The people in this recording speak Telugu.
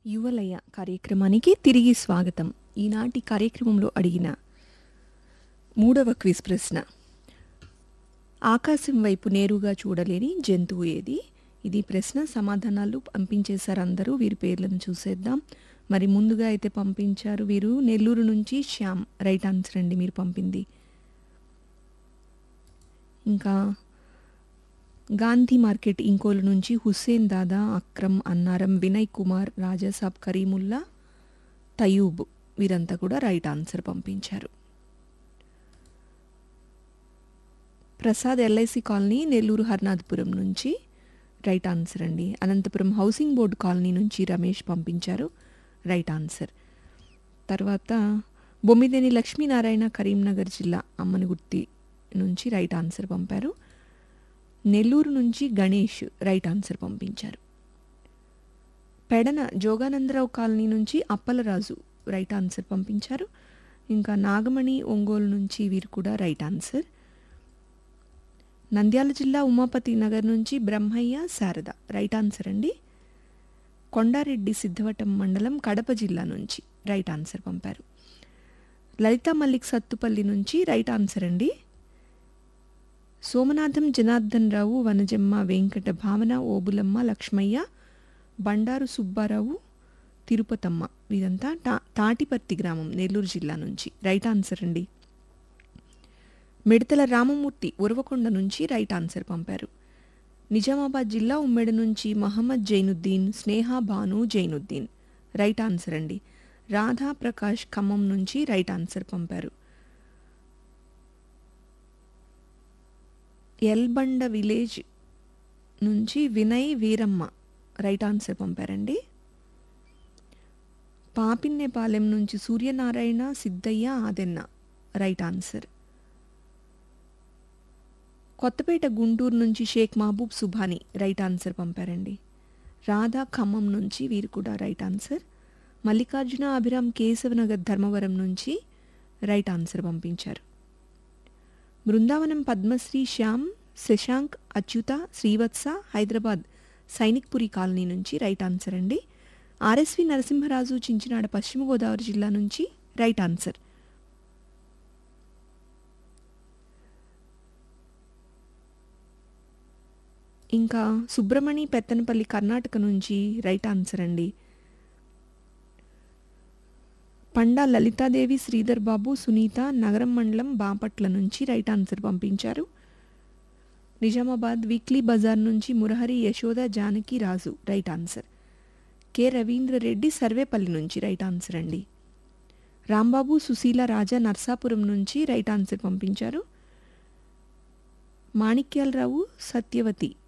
యువలయ కార్యక్రమానికి తిరిగి స్వాగతం ఈనాటి కార్యక్రమంలో అడిగిన మూడవ క్విజ్ ప్రశ్న ఆకాశం వైపు నేరుగా చూడలేని జంతువు ఏది ఇది ప్రశ్న సమాధానాలు పంపించేశారు అందరూ వీరి పేర్లను చూసేద్దాం మరి ముందుగా అయితే పంపించారు వీరు నెల్లూరు నుంచి శ్యామ్ రైట్ ఆన్సర్ అండి మీరు పంపింది ఇంకా గాంధీ మార్కెట్ ఇంకోలు నుంచి హుస్సేన్ దాదా అక్రమ్ అన్నారం వినయ్ కుమార్ రాజాసాబ్ కరీముల్లా తయూబ్ వీరంతా కూడా రైట్ ఆన్సర్ పంపించారు ప్రసాద్ ఎల్ఐసి కాలనీ నెల్లూరు హర్నాథపురం నుంచి రైట్ ఆన్సర్ అండి అనంతపురం హౌసింగ్ బోర్డు కాలనీ నుంచి రమేష్ పంపించారు రైట్ ఆన్సర్ తర్వాత బొమ్మిదేని లక్ష్మీనారాయణ కరీంనగర్ జిల్లా అమ్మనగుర్తి నుంచి రైట్ ఆన్సర్ పంపారు నెల్లూరు నుంచి గణేష్ రైట్ ఆన్సర్ పంపించారు పెడన జోగానందరావు కాలనీ నుంచి అప్పలరాజు రైట్ ఆన్సర్ పంపించారు ఇంకా నాగమణి ఒంగోలు నుంచి వీరు కూడా రైట్ ఆన్సర్ నంద్యాల జిల్లా ఉమాపతి నగర్ నుంచి బ్రహ్మయ్య శారద రైట్ ఆన్సర్ అండి కొండారెడ్డి సిద్ధవటం మండలం కడప జిల్లా నుంచి రైట్ ఆన్సర్ పంపారు లలిత మల్లిక్ సత్తుపల్లి నుంచి రైట్ ఆన్సర్ అండి సోమనాథం జనార్దన్ రావు వనజమ్మ వెంకట భావన ఓబులమ్మ లక్ష్మయ్య బండారు సుబ్బారావు తిరుపతమ్మ వీరంతా టా తాటిపర్తి గ్రామం నెల్లూరు జిల్లా నుంచి రైట్ ఆన్సర్ అండి మిడతల రామమూర్తి ఉరవకొండ నుంచి రైట్ ఆన్సర్ పంపారు నిజామాబాద్ జిల్లా ఉమ్మెడ నుంచి మహమ్మద్ జైనుద్దీన్ స్నేహ భాను జైనుద్దీన్ రైట్ ఆన్సర్ అండి రాధా ప్రకాష్ ఖమ్మం నుంచి రైట్ ఆన్సర్ పంపారు ఎల్బండ విలేజ్ నుంచి వినయ్ వీరమ్మ రైట్ ఆన్సర్ పంపారండి పాపిన్నెపాలెం నుంచి సూర్యనారాయణ సిద్ధయ్య ఆదెన్న రైట్ ఆన్సర్ కొత్తపేట గుంటూరు నుంచి షేక్ మహబూబ్ సుభాని రైట్ ఆన్సర్ పంపారండి రాధా ఖమ్మం నుంచి వీరు కూడా రైట్ ఆన్సర్ మల్లికార్జున అభిరామ్ కేశవనగర్ ధర్మవరం నుంచి రైట్ ఆన్సర్ పంపించారు బృందావనం పద్మశ్రీ శ్యామ్ శశాంక్ అచ్యుత శ్రీవత్స హైదరాబాద్ సైనిక్పురి కాలనీ నుంచి రైట్ ఆన్సర్ అండి ఆర్ఎస్వి నరసింహరాజు చించినాడ పశ్చిమ గోదావరి జిల్లా నుంచి రైట్ ఆన్సర్ ఇంకా సుబ్రమణి పెత్తనపల్లి కర్ణాటక నుంచి రైట్ ఆన్సర్ అండి పండా లలితాదేవి శ్రీధర్ బాబు సునీత నగరం మండలం బాపట్ల నుంచి రైట్ ఆన్సర్ పంపించారు నిజామాబాద్ వీక్లీ బజార్ నుంచి Murahari Yashoda Janaki Raju right answer K Ravindra Reddy Sarvepalli నుంచి రైట్ ఆన్సర్ అండి రాంబాబు సుశీల రాజా నర్సాపురం నుంచి రైట్ ఆన్సర్ పంపించారు మాణిక్యాలరావు సత్యవతి